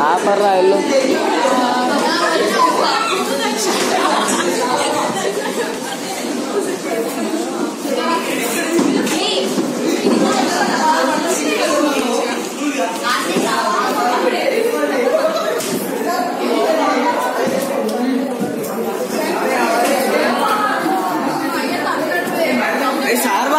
ఆపర్రా ఇల్లు సార్వా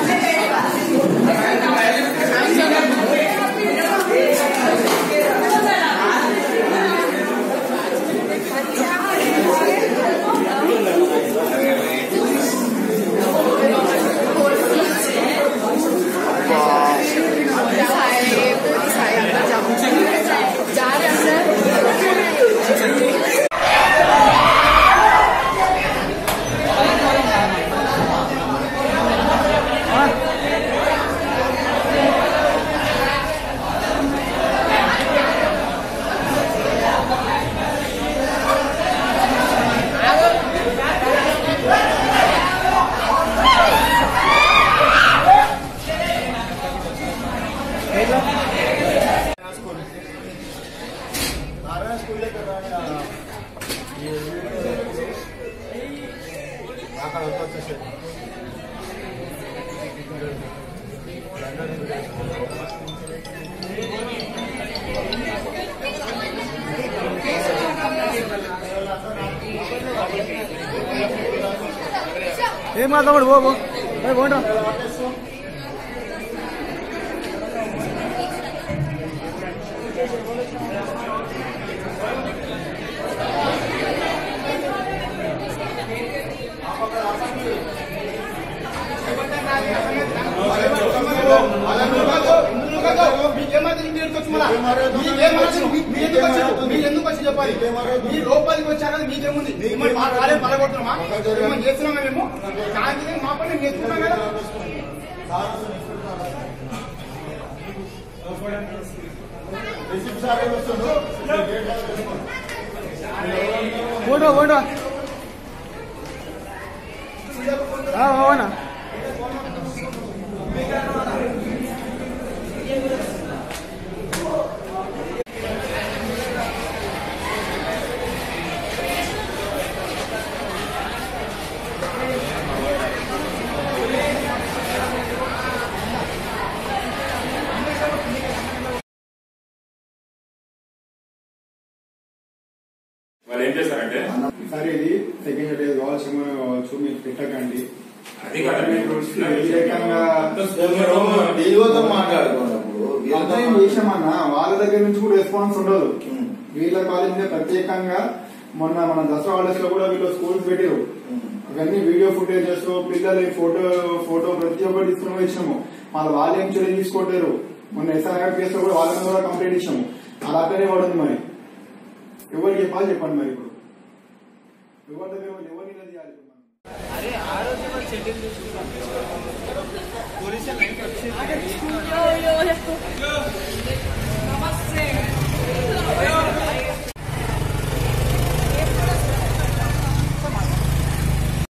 ఏం మాట్లాడు పో పో ఏ, పోండ్రా. మీరెందుకు వచ్చి చెప్పాలి మీ లోపలికి వచ్చాక మీకేముంది మిమ్మల్ని మా కాలే పడగొడుతున్నామా మిమ్మల్ని చేస్తున్నామా మేము సాయంత్రం మా పని నేర్చుకున్నాం కదా పోండ్రా పోండ్రా ఆ, అవునా వాళ్ళు ఏం చేస్తారంటే సరే ఇది సెకండ్ డే కావాల్సి కావచ్చు మీరు పెట్టకండి అది కాదండి వ్యతిరేకంగా తెలివితో మాట్లాడుకున్నప్పుడు అర్థం చేసామన్నా వాళ్ళ దగ్గర నుంచి కూడా రెస్పాన్స్ ఉండదు వీళ్ళ కాలేజ్ మీద ప్రత్యేకంగా మొన్న మన దసరా హాలిడేస్ లో కూడా వీళ్ళు స్కూల్స్ పెట్టారు ఇవన్నీ వీడియో ఫుటేజెస్ పిల్లలు ఫోటో ఫోటో ప్రతి ఒక్కటి తీసుకుని ఇచ్చినాము మళ్ళీ వాళ్ళు ఏం చర్య తీసుకోవట్లేరు మొన్న ఎస్ఐఆర్ కేసులో కూడా వాళ్ళని కూడా కంప్లైంట్ ఇచ్చాము అలా అట్లనే పడుతుంది మరి ఎవరు చెప్పాలి చెప్పండి మరి ఇప్పుడు ఎవరి దగ్గర ఎవరు నిలదీయాలి ఇప్పుడు మనం? Yo, yo, yo. Namaste.